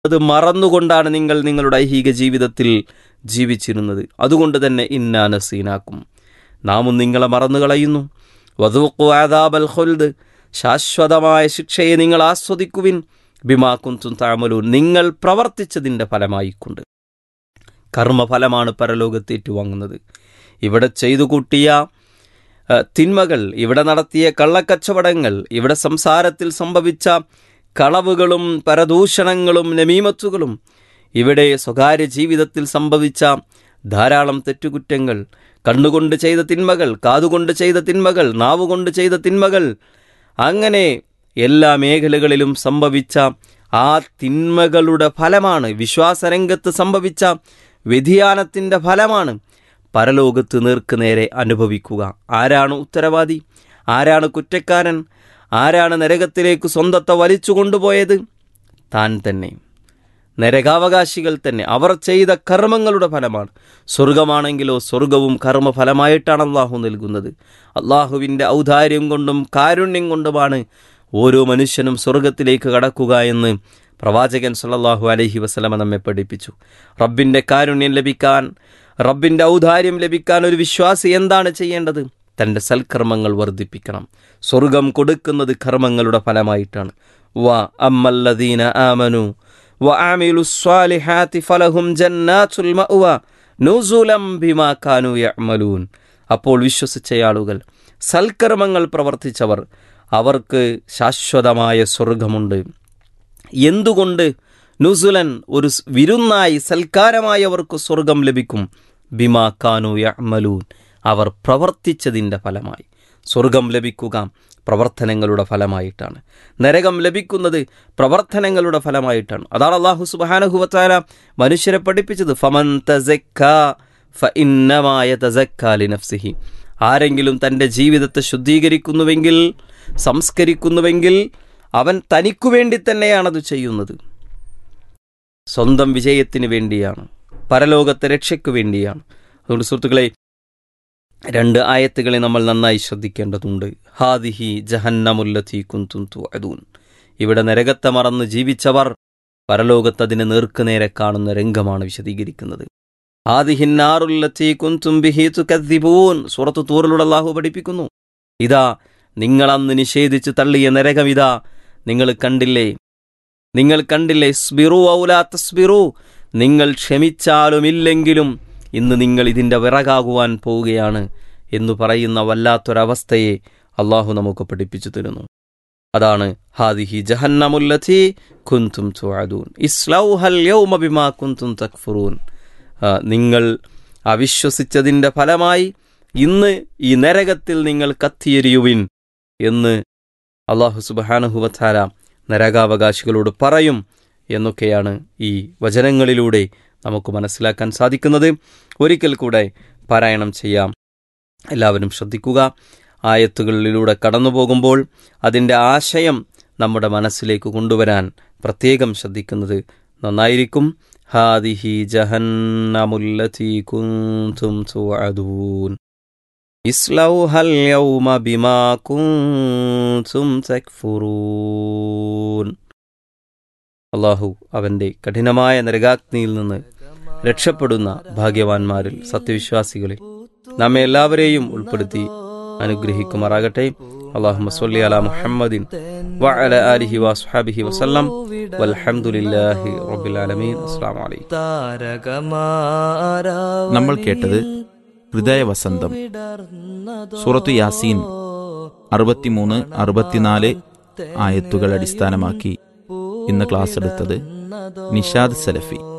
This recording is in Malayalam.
അത് മറന്നുകൊണ്ടാണ് നിങ്ങൾ നിങ്ങളുടെ ഐഹിക ജീവിതത്തിൽ ജീവിച്ചിരുന്നത് അതുകൊണ്ട് തന്നെ ഇന്നാ നസീനാക്കും നാമും നിങ്ങളെ മറന്നു കളയുന്നു വധൂക്കു ആദാബൽ ഖുൽദ് ശാശ്വതമായ ശിക്ഷയെ നിങ്ങൾ ആസ്വദിക്കുവിൻ ബിമാക്കുന്തും താമലൂൻ നിങ്ങൾ പ്രവർത്തിച്ചതിൻ്റെ ഫലമായിക്കൊണ്ട് കർമ്മഫലമാണ് പരലോകത്ത് ഏറ്റുവാങ്ങുന്നത് ഇവിടെ ചെയ്തു കൂട്ടിയ ആ, തിന്മകൾ ഇവിടെ നടത്തിയ കള്ളക്കച്ചവടങ്ങൾ ഇവിടെ സംസാരത്തിൽ സംഭവിച്ച കളവുകളും പരദൂഷണങ്ങളും നമീമത്തുകളും ഇവിടെ സ്വകാര്യ ജീവിതത്തിൽ സംഭവിച്ച ധാരാളം തെറ്റുകുറ്റങ്ങൾ കണ്ണുകൊണ്ട് ചെയ്ത തിന്മകൾ കാതുകൊണ്ട് ചെയ്ത തിന്മകൾ നാവുകൊണ്ട് ചെയ്ത തിന്മകൾ അങ്ങനെ എല്ലാ മേഖലകളിലും സംഭവിച്ച ആ തിന്മകളുടെ ഫലമാണ് വിശ്വാസരംഗത്ത് സംഭവിച്ച വ്യതിയാനത്തിൻ്റെ ഫലമാണ് പരലോകത്ത് നേർക്ക് നേരെ അനുഭവിക്കുക ആരാണ് ഉത്തരവാദി ആരാണ് കുറ്റക്കാരൻ ആരാണ് നരകത്തിലേക്ക് സ്വന്തത്തെ വലിച്ചു കൊണ്ടുപോയത് താൻ തന്നെ നരകാവകാശികൾ തന്നെ അവർ ചെയ്ത കർമ്മങ്ങളുടെ ഫലമാണ് സ്വർഗമാണെങ്കിലോ സ്വർഗവും കർമ്മഫലമായിട്ടാണ് അള്ളാഹു നൽകുന്നത് അള്ളാഹുവിൻ്റെ ഔദാര്യം കൊണ്ടും കാരുണ്യം കൊണ്ടുമാണ് ഓരോ മനുഷ്യനും സ്വർഗത്തിലേക്ക് കടക്കുക എന്ന് പ്രവാചകൻ സല്ലല്ലാഹു അലൈഹി വസല്ലമ നമ്മെ പഠിപ്പിച്ചു റബ്ബിൻ്റെ കാരുണ്യം ലഭിക്കാൻ റബ്ബിൻ്റെ ഔദാര്യം ലഭിക്കാൻ ഒരു വിശ്വാസി എന്താണ് ചെയ്യേണ്ടത് തൻ്റെ സൽക്കർമ്മങ്ങൾ വർദ്ധിപ്പിക്കണം സ്വർഗം കൊടുക്കുന്നത് കർമ്മങ്ങളുടെ ഫലമായിട്ടാണ് വ അമ്മല്ലദീന ആമനു വ ആമിലു സ്വാലിഹാത്തി ഫലഹും ജന്നാത്തുൽ മഅ്വ നുസുലം ബിമാ കാനു യഅമലൂൻ അപ്പോൾ വിശ്വസിച്ച ആളുകൾ സൽക്കർമ്മങ്ങൾ പ്രവർത്തിച്ചവർ അവർക്ക് ശാശ്വതമായ സ്വർഗമുണ്ട് എന്തുകൊണ്ട് നുസുലൻ ഒരു സ് വിരുന്നായി സൽക്കാരമായി അവർക്ക് സ്വർഗം ലഭിക്കും ബിമാ കാനു യഅമലൂൻ അവർ പ്രവർത്തിച്ചതിൻ്റെ ഫലമായി സ്വർഗം ലഭിക്കുക പ്രവർത്തനങ്ങളുടെ ഫലമായിട്ടാണ് നരകം ലഭിക്കുന്നത് പ്രവർത്തനങ്ങളുടെ ഫലമായിട്ടാണ് അതാണ് അള്ളാഹു സുബാനഹുവത്താല മനുഷ്യരെ പഠിപ്പിച്ചത് ഫമൻ തസക്ക ഫ ഇന്നമായ തസക്കാലി നഫ്സിഹി ആരെങ്കിലും തൻ്റെ ജീവിതത്തെ ശുദ്ധീകരിക്കുന്നുവെങ്കിൽ സംസ്കരിക്കുന്നുവെങ്കിൽ അവൻ തനിക്കു വേണ്ടി തന്നെയാണത് ചെയ്യുന്നത് സ്വന്തം വിജയത്തിന് വേണ്ടിയാണ് പരലോകത്തെ രക്ഷയ്ക്ക് വേണ്ടിയാണ് അതുകൊണ്ട് സുഹൃത്തുക്കളെ രണ്ട് ആയത്തുകളെ നമ്മൾ നന്നായി ശ്രദ്ധിക്കേണ്ടതുണ്ട് ഹാദിഹി ജഹന്നമുല്ലത്തി കുന്തും തുഅദൂൻ ഇവിടെ നരകത്തെ മറന്ന് ജീവിച്ചവർ പരലോകത്ത് അതിനെ നേർക്കുനേരെ കാണുന്ന രംഗമാണ് വിശദീകരിക്കുന്നത് ആദിഹിന്നാറുല്ലത്തി കുന്തും ബിഹി തുകദ്ദിബൂൻ സൂറത്ത് തൂറിലൂടെ അള്ളാഹു പഠിപ്പിക്കുന്നു ഇതാ നിങ്ങൾ അന്ന് നിഷേധിച്ച് തള്ളിയ നരകം ഇതാ നിങ്ങൾ കണ്ടില്ലേ നിങ്ങൾ കണ്ടില്ലേ സ്ബിറു ഔലാ തസ്ബിറു നിങ്ങൾ ക്ഷമിച്ചാലുമില്ലെങ്കിലും ഇന്ന് നിങ്ങൾ ഇതിൻ്റെ വിറകാകുവാൻ പോവുകയാണ് എന്ന് പറയുന്ന വല്ലാത്തൊരവസ്ഥയെ അള്ളാഹു നമുക്ക് പഠിപ്പിച്ചു തരുന്നു അതാണ് ഹാദിഹി ജഹന്നമുല്ലത്തി കുന്തും തുഅദൂൻ ഇസ്ലൗഹൽ യൗമ ബിമാ കുന്തും തക്ഫുറൂൻ ആ, നിങ്ങൾ അവിശ്വസിച്ചതിൻ്റെ ഫലമായി ഇന്ന് ഈ നരകത്തിൽ നിങ്ങൾ കത്തിയെരിയുവിൻ എന്ന് അള്ളാഹു സുബഹാനുഹുവത്താല നരകാവകാശികളോട് പറയും എന്നൊക്കെയാണ് ഈ വചനങ്ങളിലൂടെ നമുക്ക് മനസ്സിലാക്കാൻ സാധിക്കുന്നത് ഒരിക്കൽ കൂടെ പാരായണം ചെയ്യാം എല്ലാവരും ശ്രദ്ധിക്കുക ആയത്തുകളിലൂടെ കടന്നു പോകുമ്പോൾ അതിൻ്റെ ആശയം നമ്മുടെ മനസ്സിലേക്ക് കൊണ്ടുവരാൻ പ്രത്യേകം ശ്രദ്ധിക്കുന്നത് നന്നായിരിക്കും ഹാദിഹി ജഹന്നമുല്ലതി കുന്തും തുഅദൂൻ ഇസ്ലൗഹൽ യൗമ ബിമാ കുന്തും തക്ഫുറൂൻ അള്ളാഹു അവൻ്റെ കഠിനമായ നരകാഗ്നിയിൽ നിന്ന് രക്ഷപ്പെടുന്ന ഭാഗ്യവാന്മാരിൽ സത്യവിശ്വാസികളിൽ നമ്മെ എല്ലാവരെയും ഉൾപ്പെടുത്തി അനുഗ്രഹിക്കുമാറാകട്ടെ അള്ളാഹു സല്ലി അലാ മുഹമ്മദിൻ വഅല ആലിഹി വസ്ഹാബിഹി വസല്ലം വൽഹംദുലില്ലാഹി റബ്ബിൽ ആലമീൻ അസ്സലാമു അലൈക്കും നമ്മൾ കേട്ടത് ഹൃദയവസന്തം സൂറത്തു യാസീൻ അറുപത്തിമൂന്ന് അറുപത്തിനാല് ആയത്തുകൾ അടിസ്ഥാനമാക്കി ഇന്ന് ക്ലാസ് എടുത്തത് നിഷാദ് സലഫി